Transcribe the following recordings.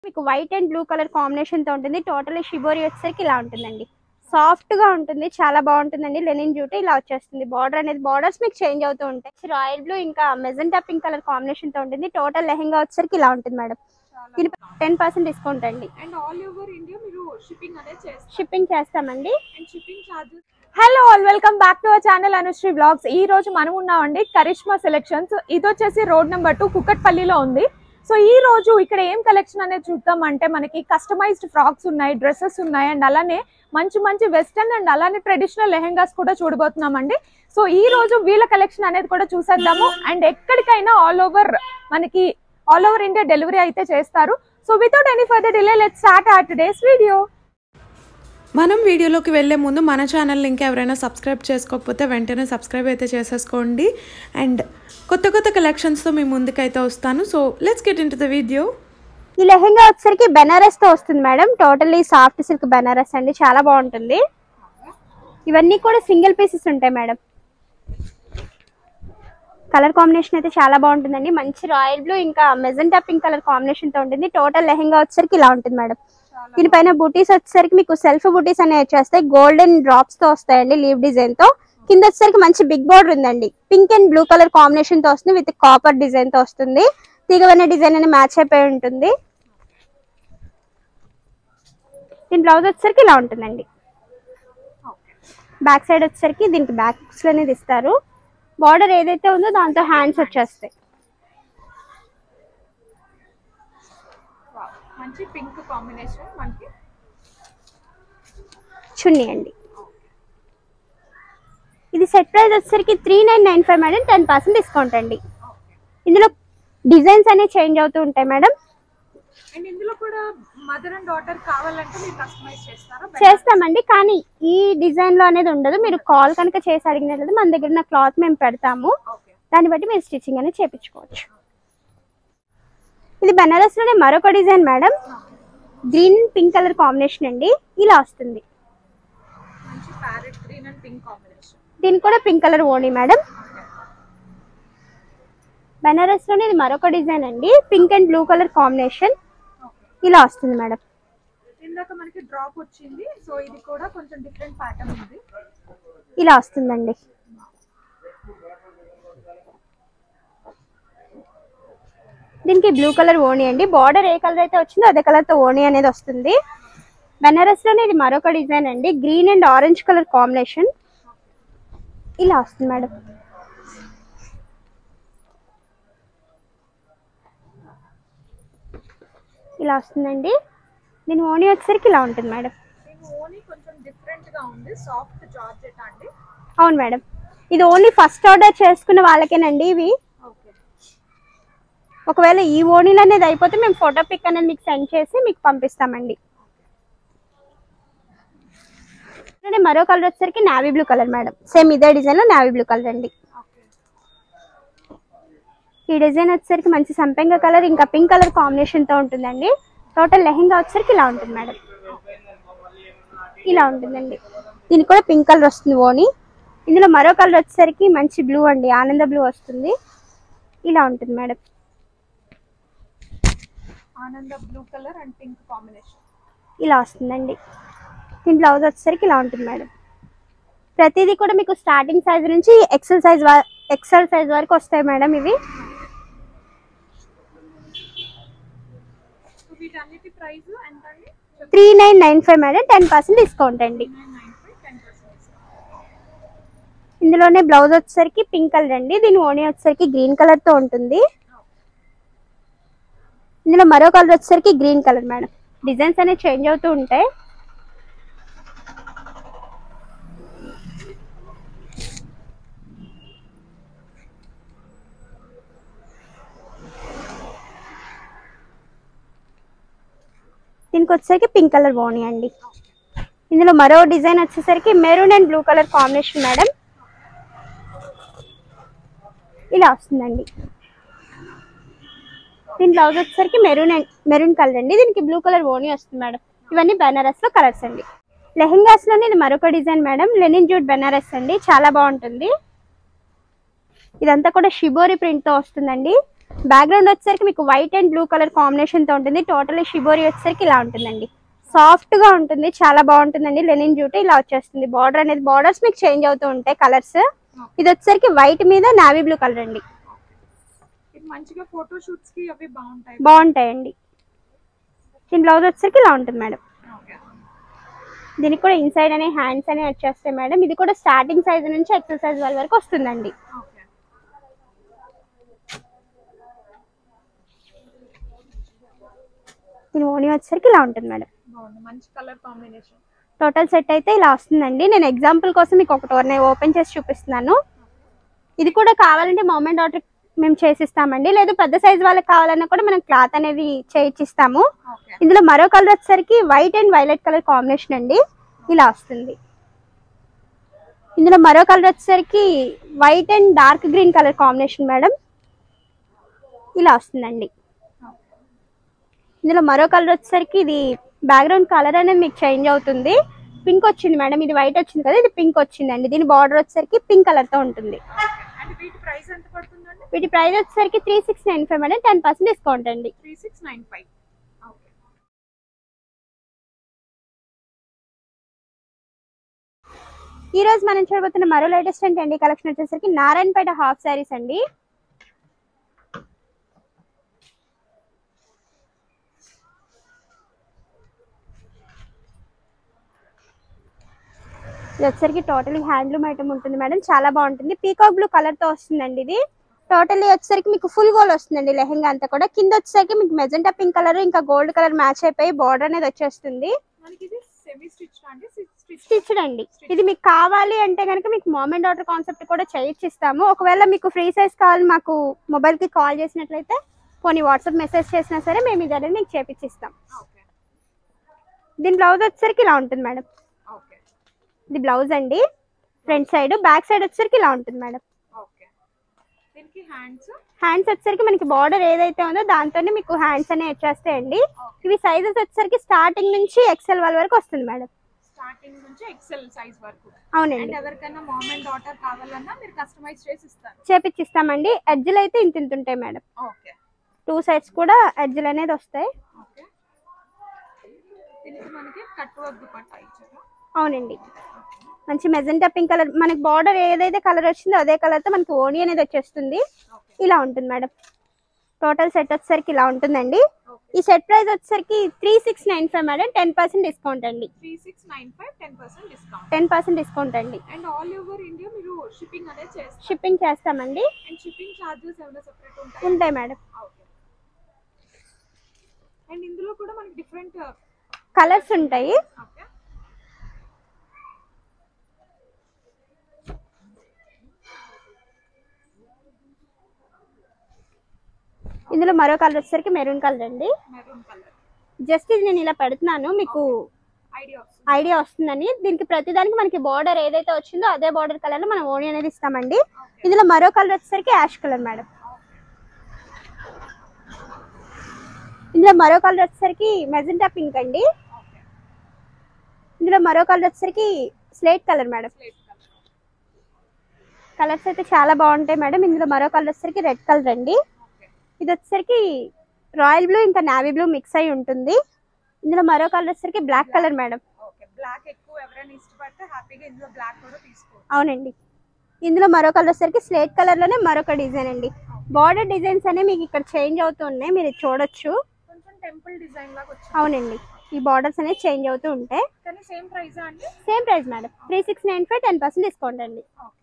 మీకు white and blue colour combination తో ఉంటుంది టోటల్ షిబోరి వచ్చేసరికి ఇలా ఉంటుందండి సాఫ్ట్ గా ఉంటుంది చాలా బాగుంటుందండి లెనిన్ జూట్ ఇలా వచ్చేస్తుంది బార్డర్ అనేది బార్డర్స్ మీకు చేంజ్ అవుతూ ఉంటాయి రాయల్ బ్లూ ఇంకా మెజెంటా పింక్ కలర్ కాంబినేషన్ తో ఉంటుంది టోటల్ లెహంగా వచ్చేసరికి ఇలా ఉంటుంది మేడం దీని టెన్ పర్సెంట్ డిస్కౌంట్ అండి అండ్ ఆల్ ఓవర్ ఇండియా మీరు షిప్పింగ్ అనేది చేస్తారు షిప్పింగ్ చేస్తామండి and shipping charges hello all welcome back to our channel Anushree blogs ఈ రోజు మనం ఉన్నామండి కరిష్మా సెలెక్షన్స్ ఇది వచ్చేసి రోడ్ నెంబర్ టూ కుక్కట్పల్లిలో ఉంది సో ఈ రోజు ఇక్కడ ఏం కలెక్షన్ అనేది చూద్దాం అంటే మనకి కస్టమైజ్డ్ ఫ్రాక్స్ ఉన్నాయి డ్రెస్సెస్ ఉన్నాయి అండ్ అలానే మంచి మంచి వెస్టర్న్ అండ్ అలానే ట్రెడిషనల్ లెహెంగాస్ కూడా చూడబోతున్నామండి సో ఈ రోజు వీళ్ళ కలెక్షన్ అనేది కూడా చూసేద్దాము అండ్ ఎక్కడికైనా ఆల్ ఓవర్ మనకి ఆల్ ఓవర్ ఇండియా డెలివరీ అయితే చేస్తారు so without any further delay let start our today's video మనం వీడియోలోకి వెళ్ళే ముందు మన ఛానల్ ఇంకా ఎవరైనా సబ్స్క్రైబ్ చేసుకోకపోతే వెంటనే సబ్స్క్రైబ్ అయితే చేసేసుకోండి అండ్ కొత్త కొత్త కలెక్షన్స్తో మీ ముందుకైతే వస్తాను so let's get into the video ఈ లెహెంగా వచ్చేసరికి బెనారస్ తో వస్తుంది madam totally soft silk Banaras అండి చాలా బాగుంటుంది ఇవన్నీ కూడా సింగిల్ పీసెస్ ఉంటాయి మేడం కలర్ కాంబినేషన్ అయితే చాలా బాగుంటుందండి మంచి రాయల్ బ్లూ ఇంకా మెజెంటా పింక్ కలర్ కాంబినేషన్ తో ఉంటుంది టోటల్ లెహెంగా వచ్చేసరికి ఇలా ఉంటుంది మేడం దీనిపైన బూటీస్ వచ్చేసరికి మీకు సెల్ఫ్ బూటీస్ అనేవి వచ్చేస్తాయి గోల్డెన్ డ్రాప్స్ తో వస్తాయండి లీవ్ డిజైన్ తో కింద వచ్చేసరికి మంచి బిగ్ బోర్డర్ ఉందండి pink and blue colour combination తో వస్తుంది విత్ కాపర్ డిజైన్ తో వస్తుంది తీగవన్న డిజైన్ అని మ్యాచ్ అయిపోయి ఉంటుంది దీని బ్లౌజ్ వచ్చేసరికి ఇలా ఉంటుందండి బ్యాక్ సైడ్ వచ్చేసరికి దీనికి బ్యాక్స్ అనేది ఇస్తారు బార్డర్ ఏదైతే ఉందో దాంతో హ్యాండ్స్ వచ్చేస్తాయి మంచి పింక్ కాంబినేషన్ మనకి చున్నీ అండి ఇది సెట్ ప్రైస్ వచ్చేసరికి three nine nine five madam ten percent discount అండి ఇందులో డిజైన్స్ అనేవి చేంజ్ అవుతూ ఉంటాయి మేడం అండ్ ఇందులో కూడా మదర్ అండ్ డాటర్ కావాలంటే మీరు కస్టమైజ్ చేస్తారా చేస్తామండి కానీ ఈ డిజైన్ లో అనేది ఉండదు మీరు కాల్ కనుక చేసి అడిగినట్లయితే మన దగ్గర ఉన్న క్లాత్ మేము పెడతాము ఓకే దాన్ని బట్టి మీరు స్టిచ్చింగ్ అనేది చేపించుకోవచ్చు ఇది బనారస్ లోనే మరొక design madam green pink colour combination అండి ఇలా వస్తుంది మంచి parrot green and pink combination దీనికి కూడా పింక్ కలర్ ఓణి మేడం బనారస్ లోనే ఇది మరొక డిజైన్ అండి pink and blue colour combination okay ఇలా వస్తుంది మేడం ఇందాక మనకి డ్రాప్ వచ్చింది సో ఇది కూడా కొంచెం డిఫరెంట్ ప్యాటర్న్ ఉంది ఇలా వస్తుందండి దీనికి బ్లూ కలర్ ఓణి అండి బార్డర్ ఏ కలర్ అయితే వచ్చిందో అదే కలర్ తో ఓణి అనేది వస్తుంది బెనారస్ లోనే ఇది మరొక డిజైన్ అండి green and orange colour combination ఇలా వస్తుంది మేడం ఇలా వస్తుందండి దీని ఓణి వచ్చేసరికి ఇలా ఉంటుంది మేడం దీని ఓన్లీ కొంచెం డిఫరెంట్ గా ఉంది సాఫ్ట్ జార్జెట్ అండి అవును మేడం ఇది ఓన్లీ ఫస్ట్ ఆర్డర్ చేసుకున్న వాళ్ళకేనండి ఇవి ఓకే ఒకవేళ ఈ ఓణీలు అనేది అయిపోతే మేము ఫోటో పిక్ అనేది మీకు సెండ్ చేసి మీకు పంపిస్తామండి ఇలానే మరో కలర్ వచ్చేసరికి navy blue colour madam same ఇదే డిజైన్ లో నావీ బ్లూ కలర్ అండి ఓకే ఈ డిజైన్ వచ్చేసరికి మంచి సంపెంగ కలర్ ఇంకా పింక్ కలర్ కాంబినేషన్ తో ఉంటుందండి టోటల్ లెహెంగా వచ్చేసరికి ఇలా ఉంటుంది మేడం ఇలా ఉంటుందండి దీనికి కూడా పింక్ కలర్ వస్తుంది ఓని ఇందులో మరో కలర్ వచ్చేసరికి మంచి బ్లూ అండి ఆనంద బ్లూ వస్తుంది ఇలా ఉంటుంది మేడం ఆనంద blue colour and pink combination ఇలా వస్తుందండి దీని బ్లౌజ్ వచ్చేసరికి ఇలా ఉంటుంది మేడం ప్రతిదీ కూడా మీకు స్టార్టింగ్ సైజ్ నుంచి ఎక్సెల్ సైజ్ ఎక్సెల్ సైజ్ వరకు వస్తాయి మేడం ఇవి సో వీటన్నిటి ప్రైస్ ఎంత అండి three nine nine five madam ten percent discount అండి nine nine five ten percent ఇందులోనే బ్లౌజ్ వచ్చేసరికి పింక్ కలర్ అండి దీని ఓణి వచ్చేసరికి గ్రీన్ కలర్ తో ఉంటుంది ఇందులో మరో కలర్ వచ్చేసరికి గ్రీన్ కలర్ మేడం డిజైన్స్ అనేవి చేంజ్ అవుతూ ఉంటాయి దీనికి వచ్చేసరికి పింక్ కలర్ ఓణి అండి ఇందులో మరో డిజైన్ వచ్చేసరికి maroon and blue colour combination madam ఇలా వస్తుందండి దీని బ్లౌజ్ వచ్చేసరికి మెరూన్ అండ్ మెరూన్ కలర్ అండి దీనికి బ్లూ కలర్ ఓని వస్తుంది మేడం ఇవన్నీ బెనారస్ లో కలర్స్ అండి లెహెంగాస్ లోనే ఇది మరొక design madam linen jute Banaras అండి చాలా బాగుంటుంది ఇదంతా కూడా షిబోరి ప్రింట్ తో వస్తుందండి బ్యాక్గ్రౌండ్ వచ్చేసరికి మీకు white and blue colour combination తో ఉంటుంది టోటల్ షిబోరి వచ్చేసరికి ఇలా ఉంటుందండి సాఫ్ట్ గా ఉంటుంది చాలా బాగుంటుందండి లెనిన్ జూట్ ఇలా వచ్చేస్తుంది బార్డర్ అనేది బార్డర్స్ మీకు చేంజ్ అవుతూ ఉంటాయి కలర్స్ ఇది వచ్చేసరికి వైట్ మీద నావీ బ్లూ కలర్ అండి ఇది మంచిగా ఫోటో షూట్స్ కి అవి బాగుంటాయి బాగుంటాయండి దీని బ్లౌజ్ వచ్చేసరికి ఇలా ఉంటుంది మేడం ఓకే దీనికి కూడా ఇన్సైడ్ అనే హ్యాండ్స్ అనే వచ్చేస్తాయి మేడం ఇది కూడా స్టార్టింగ్ సైజ్ నుంచి ఎక్సెల్ సైజ్ వాళ్ళ వరకు వస్తుందండి ఓకే దీని ఓని వచ్చేసరికి ఇలా ఉంటుంది మేడం బాగుంది మంచి కలర్ కాంబినేషన్ టోటల్ సెట్ అయితే ఇలా వస్తుందండి నేను ఎగ్జాంపుల్ కోసం మీకు ఒకటి ఓపెన్ చేసి చూపిస్తున్నాను ఇది కూడా కావాలంటే మూమెంట్ ఆర్డర్ మేము చేసిస్తామండి లేదు పెద్ద సైజ్ వాళ్ళకి కావాలన్నా కూడా మనం క్లాత్ అనేది చేయించిస్తాము ఓకే ఇందులో మరో కలర్ వచ్చేసరికి white and violet colour combination అండి ఇలా వస్తుంది ఇందులో మరో కలర్ వచ్చేసరికి white and dark green colour combination madam ఇలా వస్తుందండి ఇందులో మరో కలర్ వచ్చేసరికి ఇది బ్యాక్గ్రౌండ్ కలర్ అనేది మీకు చేంజ్ అవుతుంది పింక్ వచ్చింది మేడం ఇది వైట్ వచ్చింది కదా ఇది పింక్ వచ్చిందండి దీని బార్డర్ వచ్చేసరికి పింక్ కలర్ తో ఉంటుంది అండ్ వీటి ప్రైస్ ఎంత పడుతుందండి వీటి ప్రైస్ వచ్చేసరికి three six nine five madam ten percent discount అండి three six nine five okay ఈ రోజు మనం చూడబోతున్న మరో లేటెస్ట్ అండ్ ట్రెండీ కలెక్షన్ వచ్చేసరికి నారాయణపేట హాఫ్ శారీస్ అండి ఇది వచ్చేసరికి టోటలీ హ్యాండ్లూమ్ ఐటమ్ ఉంటుంది మేడం చాలా బాగుంటుంది పీకాక్ బ్లూ కలర్ తో వస్తుందండి ఇది టోటల్లీ వచ్చేసరికి మీకు ఫుల్ గోల్ వస్తుందండి లెహెంగా అంతా కూడా కింద వచ్చేసరికి మీకు మెజెంటా పింక్ కలర్ ఇంకా గోల్డ్ కలర్ మ్యాచ్ అయిపోయి బార్డర్ అనేది వచ్చేస్తుంది మనకి ఇది సెమీ స్టిచ్ అండి స్టిచ్ స్టిచ్డ్ అండి ఇది మీకు కావాలి అంటే కనుక మీకు మామెంట్ ఆర్డర్ కాన్సెప్ట్ కూడా చేయించిస్తాము ఒకవేళ మీకు ఫ్రీ సైజ్ కావాలి మాకు మొబైల్ కి కాల్ చేసినట్లయితే కొన్ని వాట్సాప్ మెసేజ్ చేసినా సరే మేము ఇది అనేది మీకు చేపించిస్తాం ఓకే దీని బ్లౌజ్ వచ్చేసరికి ఇలా ఉంటుంది మేడం ఓకే ఇది బ్లౌజ్ అండి ఫ్రంట్ సైడ్ బ్యాక్ సైడ్ వచ్చేసరికి ఇలా ఉంటుంది మేడం ఓకే దీనికి హ్యాండ్స్ హ్యాండ్స్ వచ్చేసరికి మనకి బార్డర్ ఏదైతే ఉందో దాంతోనే మీకు హ్యాండ్స్ అనేవి వచ్చేస్తాయండి ఇవి సైజెస్ వచ్చేసరికి స్టార్టింగ్ నుంచి ఎక్సెల్ వాళ్ళ వరకు వస్తుంది మేడం స్టార్టింగ్ నుంచి ఎక్సెల్ సైజ్ వరకు అవునండి అండ్ ఎవరికైనా మామ్ అండ్ డాటర్ కావాలన్నా మీరు కస్టమైజ్ చేసి ఇస్తారు చేపించిస్తామండి ఎడ్జ్లు అయితే ఇంత ఇంత ఉంటాయి మేడం ఓకే టూ సైడ్స్ కూడా ఎడ్జ్లు అనేది వస్తాయి ఓకే దీనికి మనకి కట్ వర్క్ దుపట్టా ఇచ్చారు అవునండి మంచి మెజెంటా పింక్ కలర్ మనకి బార్డర్ ఏదైతే కలర్ వచ్చిందో అదే కలర్ తో మనకి ఓణి అనేది వచ్చేస్తుంది ఇలా ఉంటుంది మేడం టోటల్ సెట్ వచ్చేసరికి ఇలా ఉంటుందండి ఈ సెట్ ప్రైస్ వచ్చేసరికి three six nine five madam ten percent discount అండి three six nine five ten percent discount ten percent discount అండి అండ్ ఆల్ ఓవర్ ఇండియా మీరు షిప్పింగ్ అనేది చేస్తారు షిప్పింగ్ చేస్తామండి అండ్ షిప్పింగ్ ఛార్జెస్ ఏమైనా సెపరేట్ ఉంటాయి ఉంటాయి మేడం ఓకే అండ్ ఇందులో కూడా మనకి డిఫరెంట్ కలర్స్ ఉంటాయి ఓకే ఇందులో మరో కలర్ వచ్చేసరికి మెరూన్ కలర్ అండి మెరూన్ కలర్ జస్ట్ ఇది నేను ఇలా పెడుతున్నాను మీకు ఐడియా వస్తుంది ఐడియా వస్తుందని దీనికి ప్రతిదానికి మనకి బార్డర్ ఏదైతే వచ్చిందో అదే బార్డర్ కలర్ లో మనం ఓణి అనేది ఇస్తామండి ఇందులో మరో కలర్ వచ్చేసరికి యాష్ కలర్ మేడం ఇందులో మరో కలర్ వచ్చేసరికి మెజెంటా పింక్ అండి ఓకే ఇందులో మరో కలర్ వచ్చేసరికి slate colour madam slate colour colours అయితే చాలా బాగుంటాయి మేడం ఇందులో మరో కలర్ వచ్చేసరికి రెడ్ కలర్ అండి ఓకే ఇది వచ్చేసరికి రాయల్ బ్లూ ఇంకా నావీ బ్లూ మిక్స్ అయి ఉంటుంది ఇందులో మరో కలర్ వచ్చేసరికి black colour madam okay black ఎక్కువ ఎవరైనా ఇష్టపడితే హ్యాపీగా ఇందులో బ్లాక్ కూడా తీసుకోవచ్చు అవునండి ఇందులో మరో కలర్ వచ్చేసరికి స్లేట్ కలర్ లోనే మరొక డిజైన్ అండి బార్డర్ డిజైన్స్ అనేవి మీకు ఇక్కడ చేంజ్ అవుతూ ఉన్నాయి మీరు ఇది చూడొచ్చు కొంచెం టెంపుల్ డిజైన్ లాగా వచ్చింది అవునండి ఈ బార్డర్స్ అనేవి చేంజ్ అవుతూ ఉంటాయి కానీ సేమ్ ప్రైస్ అండి same price madam three six nine five ten percent discount అండి ఓకే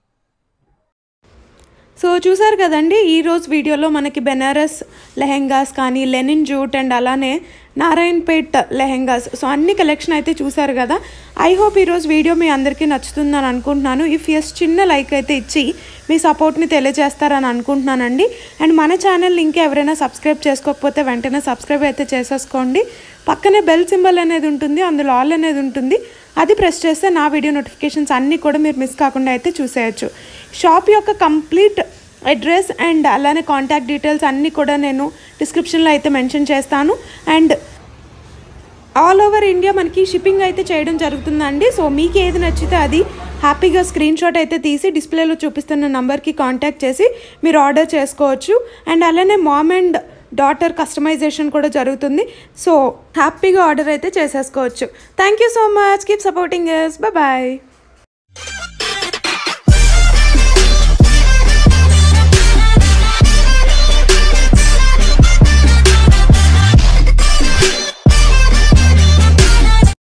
సో చూసారు కదండి ఈరోజు వీడియోలో మనకి బెనారస్ లెహెంగాస్ కానీ లెనిన్ జూట్ అండ్ అలానే నారాయణపేట్ లెహెంగాస్ సో అన్ని కలెక్షన్ అయితే చూసారు కదా ఐ హోప్ ఈరోజు వీడియో మీ అందరికీ నచ్చుతుందని అనుకుంటున్నాను ఇఫ్ ఎస్ చిన్న లైక్ అయితే ఇచ్చి మీ సపోర్ట్ని తెలియజేస్తారని అనుకుంటున్నానండి అండ్ మన ఛానల్ ఇంకా ఎవరైనా సబ్స్క్రైబ్ చేసుకోకపోతే వెంటనే సబ్స్క్రైబ్ అయితే చేసేసుకోండి పక్కనే బెల్ సింబల్ అనేది ఉంటుంది అందులో ఆల్ అనేది ఉంటుంది అది ప్రెస్ చేస్తే నా వీడియో నోటిఫికేషన్స్ అన్నీ కూడా మీరు మిస్ కాకుండా అయితే చూసేయచ్చు షాప్ యొక్క కంప్లీట్ అడ్రస్ అండ్ అలానే కాంటాక్ట్ డీటెయిల్స్ అన్నీ కూడా నేను డిస్క్రిప్షన్లో అయితే మెన్షన్ చేస్తాను అండ్ ఆల్ ఓవర్ ఇండియా మనకి షిప్పింగ్ అయితే చేయడం జరుగుతుందండి సో మీకు ఏది నచ్చితే అది హ్యాపీగా స్క్రీన్ షాట్ అయితే తీసి డిస్ప్లేలో చూపిస్తున్న నంబర్కి కాంటాక్ట్ చేసి మీరు ఆర్డర్ చేసుకోవచ్చు అండ్ అలానే మామ్ అండ్ డాటర్ కస్టమైజేషన్ కూడా జరుగుతుంది సో హ్యాపీగా ఆర్డర్ అయితే చేసేసుకోవచ్చు thank you so much keep supporting us bye